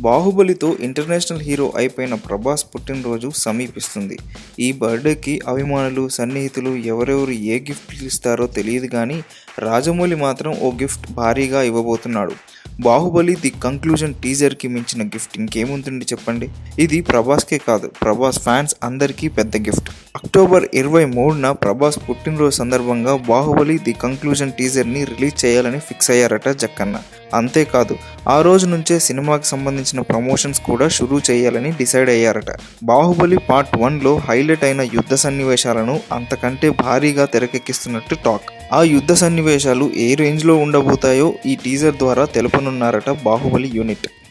బాహుబలితో international hero అయిపోయిన ప్రభాస్ పుట్టినరోజు సమీపిస్తుంది ఈ బర్త్డేకి అభిమానులు సన్నిహితులు ఎవరెవరు ఏ గిఫ్ట్లు ఇస్తారో తెలియదు కానీ రాజమౌళి మాత్రం ఓ గిఫ్ట్ భారీగా ఇవ్వబోతున్నాడు బాహుబలి ది కంక్లూజన్ టీజర్కి మించిన గిఫ్ట్ ఇంకేముంటుంది చెప్పండి ఇది ప్రభాస్కే కాదు ప్రభాస్ ఫ్యాన్స్ అందరికీ పెద్ద గిఫ్ట్ అక్టోబర్ ఇరవై మూడున ప్రభాస్ పుట్టినరోజు సందర్భంగా బాహుబలి ది కంక్లూజన్ టీజర్ని రిలీజ్ చేయాలని ఫిక్స్ అయ్యారట జక్కన్న అంతేకాదు ఆ రోజు నుంచే సినిమాకి సంబంధించిన ప్రమోషన్స్ కూడా షురూ చేయాలని డిసైడ్ అయ్యారట బాహుబలి పార్ట్ వన్లో హైలైట్ అయిన యుద్ధ సన్నివేశాలను అంతకంటే భారీగా తెరకెక్కిస్తున్నట్టు టాక్ ఆ యుద్ధ సన్నివేశాలు ఏ రేంజ్లో ఉండబోతాయో ఈ టీజర్ ద్వారా తెలుపనున్నారట బాహుబలి యూనిట్